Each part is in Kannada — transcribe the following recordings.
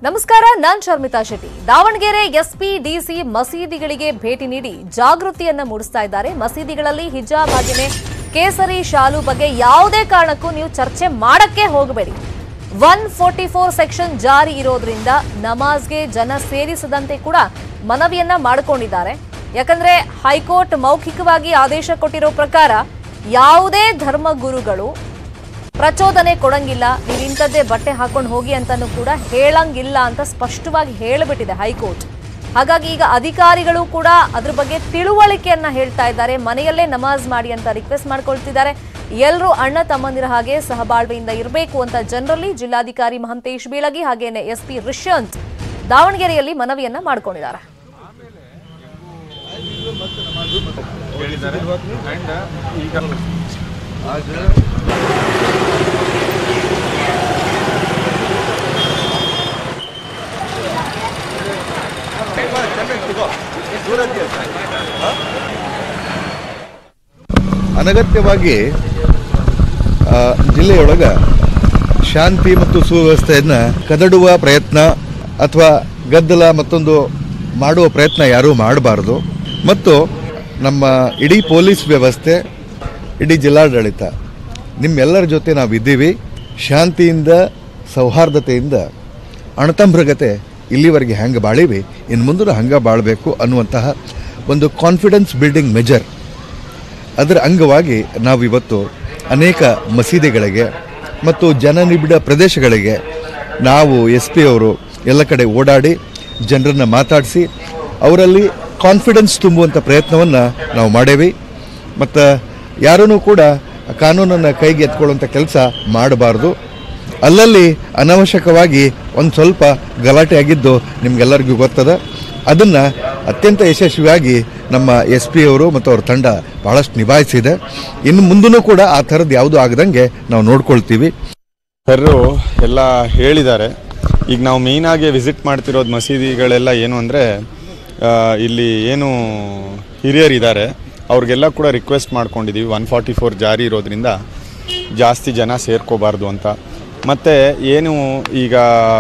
ನಮಸ್ಕಾರ ನಾನ್ ಶರ್ಮಿತಾ ಶೆಟ್ಟಿ ದಾವಣಗೆರೆ ಎಸ್ಪಿ ಡಿಸಿ ಮಸೀದಿಗಳಿಗೆ ಭೇಟಿ ನೀಡಿ ಜಾಗೃತಿಯನ್ನ ಮೂಡಿಸ್ತಾ ಇದ್ದಾರೆ ಮಸೀದಿಗಳಲ್ಲಿ ಹಿಜಾಬ್ ಹಾಗೆಯೇ ಕೇಸರಿ ಶಾಲು ಬಗ್ಗೆ ಯಾವುದೇ ಕಾರಣಕ್ಕೂ ನೀವು ಚರ್ಚೆ ಮಾಡಕ್ಕೆ ಹೋಗಬೇಡಿ ಒನ್ ಫೋರ್ಟಿ ಫೋರ್ ಸೆಕ್ಷನ್ ಜಾರಿ ಇರೋದ್ರಿಂದ ನಮಾಜ್ಗೆ ಜನ ಸೇರಿಸದಂತೆ ಕೂಡ ಮನವಿಯನ್ನ ಮಾಡಿಕೊಂಡಿದ್ದಾರೆ ಯಾಕಂದ್ರೆ ಹೈಕೋರ್ಟ್ ಮೌಖಿಕವಾಗಿ ಆದೇಶ ಕೊಟ್ಟಿರೋ ಪ್ರಕಾರ ಯಾವುದೇ ಧರ್ಮಗುರುಗಳು ಪ್ರಚೋದನೆ ಕೊಡಂಗಿಲ್ಲ ನೀವು ಇಂಥದ್ದೇ ಬಟ್ಟೆ ಹಾಕೊಂಡು ಹೋಗಿ ಅಂತಾನು ಕೂಡ ಹೇಳಂಗಿಲ್ಲ ಅಂತ ಸ್ಪಷ್ಟವಾಗಿ ಹೇಳಿಬಿಟ್ಟಿದೆ ಹೈಕೋರ್ಟ್ ಹಾಗಾಗಿ ಈಗ ಅಧಿಕಾರಿಗಳು ಕೂಡ ಅದ್ರ ಬಗ್ಗೆ ತಿಳುವಳಿಕೆಯನ್ನ ಹೇಳ್ತಾ ಇದ್ದಾರೆ ಮನೆಯಲ್ಲೇ ನಮಾಜ್ ಮಾಡಿ ಅಂತ ರಿಕ್ವೆಸ್ಟ್ ಮಾಡ್ಕೊಳ್ತಿದ್ದಾರೆ ಎಲ್ಲರೂ ಅಣ್ಣ ತಮ್ಮಂದಿರ ಹಾಗೆ ಸಹಬಾಳ್ವೆಯಿಂದ ಇರಬೇಕು ಅಂತ ಜನರಲ್ಲಿ ಜಿಲ್ಲಾಧಿಕಾರಿ ಮಹಂತೇಶ್ ಬೀಳಗಿ ಹಾಗೇನೆ ಎಸ್ ಪಿ ರಿಷಂತ್ ದಾವಣಗೆರೆಯಲ್ಲಿ ಮನವಿಯನ್ನ ಮಾಡ್ಕೊಂಡಿದ್ದಾರೆ ಹೇಳಿದ್ದಾರೆ ಅಂಡ್ ಈಗ ಅನಗತ್ಯವಾಗಿ ಆ, ಜಿಲ್ಲೆಯೊಳಗ ಶಾಂತಿ ಮತ್ತು ಸುವ್ಯವಸ್ಥೆಯನ್ನು ಕದಡುವ ಪ್ರಯತ್ನ ಅಥವಾ ಗದ್ದಲ ಮತ್ತೊಂದು ಮಾಡುವ ಪ್ರಯತ್ನ ಯಾರೂ ಮಾಡಬಾರ್ದು ಮತ್ತು ನಮ್ಮ ಇಡೀ ಪೊಲೀಸ್ ವ್ಯವಸ್ಥೆ ಇಡೀ ಜಿಲ್ಲಾಡಳಿತ ನಿಮ್ಮೆಲ್ಲರ ಜೊತೆ ನಾವು ಇದ್ದೀವಿ ಶಾಂತಿಯಿಂದ ಸೌಹಾರ್ದತೆಯಿಂದ ಅಣತಂಬ್ರಗತೆ ಇಲ್ಲಿವರೆಗೆ ಹೆಂಗೆ ಬಾಳೀವಿ ಇನ್ನು ಮುಂದೆ ಹಂಗೆ ಬಾಳಬೇಕು ಅನ್ನುವಂತಹ ಒಂದು ಕಾನ್ಫಿಡೆನ್ಸ್ ಬಿಲ್ಡಿಂಗ್ ಮೆಜರ್ ಅದರ ಅಂಗವಾಗಿ ನಾವಿವತ್ತು ಅನೇಕ ಮಸೀದಿಗಳಿಗೆ ಮತ್ತು ಜನನಿಬಿಡ ಪ್ರದೇಶಗಳಿಗೆ ನಾವು ಎಸ್ ಪಿ ಅವರು ಎಲ್ಲ ಕಡೆ ಓಡಾಡಿ ಜನರನ್ನು ಮಾತಾಡಿಸಿ ಅವರಲ್ಲಿ ಕಾನ್ಫಿಡೆನ್ಸ್ ತುಂಬುವಂಥ ಪ್ರಯತ್ನವನ್ನು ನಾವು ಮಾಡೇವಿ ಮತ್ತು ಯಾರೂ ಕೂಡ ಕಾನೂನನ್ನು ಕೈಗೆ ಎತ್ಕೊಳ್ಳುವಂಥ ಕೆಲಸ ಮಾಡಬಾರ್ದು ಅಲ್ಲಲ್ಲಿ ಅನಾವಶ್ಯಕವಾಗಿ ಒಂದು ಸ್ವಲ್ಪ ಗಲಾಟೆ ಆಗಿದ್ದು ನಿಮ್ಗೆಲ್ಲರಿಗೂ ಗೊತ್ತದ ಅದನ್ನು ಅತ್ಯಂತ ಯಶಸ್ವಿಯಾಗಿ ನಮ್ಮ ಎಸ್ ಪಿ ಅವರು ಮತ್ತು ಅವ್ರ ತಂಡ ಭಾಳಷ್ಟು ನಿಭಾಯಿಸಿದೆ ಇನ್ನು ಮುಂದೂ ಕೂಡ ಆ ಥರದ್ದು ಯಾವುದೂ ಆಗದಂಗೆ ನಾವು ನೋಡ್ಕೊಳ್ತೀವಿ ಸರ್ರು ಎಲ್ಲ ಹೇಳಿದ್ದಾರೆ ಈಗ ನಾವು ಮೇಯ್ನಾಗಿ ವಿಸಿಟ್ ಮಾಡ್ತಿರೋದು ಮಸೀದಿಗಳೆಲ್ಲ ಏನು ಅಂದರೆ ಇಲ್ಲಿ ಏನು ಹಿರಿಯರಿದ್ದಾರೆ ಅವ್ರಿಗೆಲ್ಲ ಕೂಡ ರಿಕ್ವೆಸ್ಟ್ ಮಾಡ್ಕೊಂಡಿದ್ದೀವಿ ಒನ್ ಫಾರ್ಟಿ ಫೋರ್ ಜಾರಿ ಇರೋದ್ರಿಂದ ಜಾಸ್ತಿ ಜನ ಸೇರ್ಕೋಬಾರ್ದು ಅಂತ ಮತ್ತು ಏನು ಈಗ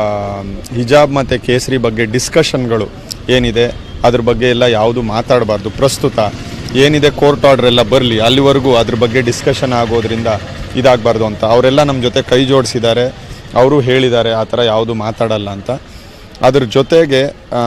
ಹಿಜಾಬ್ ಮತ್ತು ಕೇಸರಿ ಬಗ್ಗೆ ಡಿಸ್ಕಷನ್ಗಳು ಏನಿದೆ ಅದ್ರ ಬಗ್ಗೆ ಎಲ್ಲ ಯಾವುದು ಮಾತಾಡಬಾರ್ದು ಪ್ರಸ್ತುತ ಏನಿದೆ ಕೋರ್ಟ್ ಆರ್ಡರ್ ಎಲ್ಲ ಬರಲಿ ಅಲ್ಲಿವರೆಗೂ ಅದ್ರ ಬಗ್ಗೆ ಡಿಸ್ಕಷನ್ ಆಗೋದ್ರಿಂದ ಇದಾಗಬಾರ್ದು ಅಂತ ಅವರೆಲ್ಲ ನಮ್ಮ ಜೊತೆ ಕೈ ಜೋಡಿಸಿದ್ದಾರೆ ಅವರು ಹೇಳಿದ್ದಾರೆ ಆ ಥರ ಯಾವುದು ಮಾತಾಡಲ್ಲ ಅಂತ ಅದ್ರ ಜೊತೆಗೆ ಆ,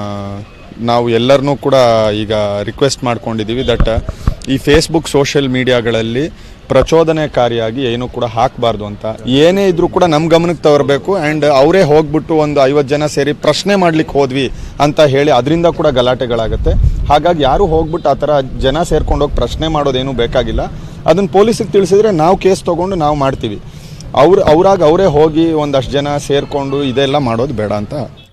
ನಾವು ಎಲ್ಲರನ್ನೂ ಕೂಡ ಈಗ ರಿಕ್ವೆಸ್ಟ್ ಮಾಡ್ಕೊಂಡಿದ್ದೀವಿ ದಟ್ ಈ ಫೇಸ್ಬುಕ್ ಸೋಷಿಯಲ್ ಮೀಡಿಯಾಗಳಲ್ಲಿ ಪ್ರಚೋದನೆಕಾರಿಯಾಗಿ ಏನು ಕೂಡ ಹಾಕಬಾರ್ದು ಅಂತ ಏನೇ ಇದ್ರೂ ಕೂಡ ನಮ್ಮ ಗಮನಕ್ಕೆ ತರಬೇಕು ಆ್ಯಂಡ್ ಅವರೇ ಹೋಗ್ಬಿಟ್ಟು ಒಂದು ಐವತ್ತು ಜನ ಸೇರಿ ಪ್ರಶ್ನೆ ಮಾಡ್ಲಿಕ್ಕೆ ಹೋದ್ವಿ ಅಂತ ಹೇಳಿ ಅದರಿಂದ ಕೂಡ ಗಲಾಟೆಗಳಾಗುತ್ತೆ ಹಾಗಾಗಿ ಯಾರು ಹೋಗ್ಬಿಟ್ಟು ಆ ಥರ ಜನ ಸೇರ್ಕೊಂಡು ಹೋಗಿ ಪ್ರಶ್ನೆ ಮಾಡೋದೇನು ಬೇಕಾಗಿಲ್ಲ ಅದನ್ನು ಪೊಲೀಸಿಗೆ ತಿಳಿಸಿದ್ರೆ ನಾವು ಕೇಸ್ ತೊಗೊಂಡು ನಾವು ಮಾಡ್ತೀವಿ ಅವ್ರು ಅವ್ರಾಗ ಅವರೇ ಹೋಗಿ ಒಂದಷ್ಟು ಜನ ಸೇರಿಕೊಂಡು ಇದೆಲ್ಲ ಮಾಡೋದು ಬೇಡ ಅಂತ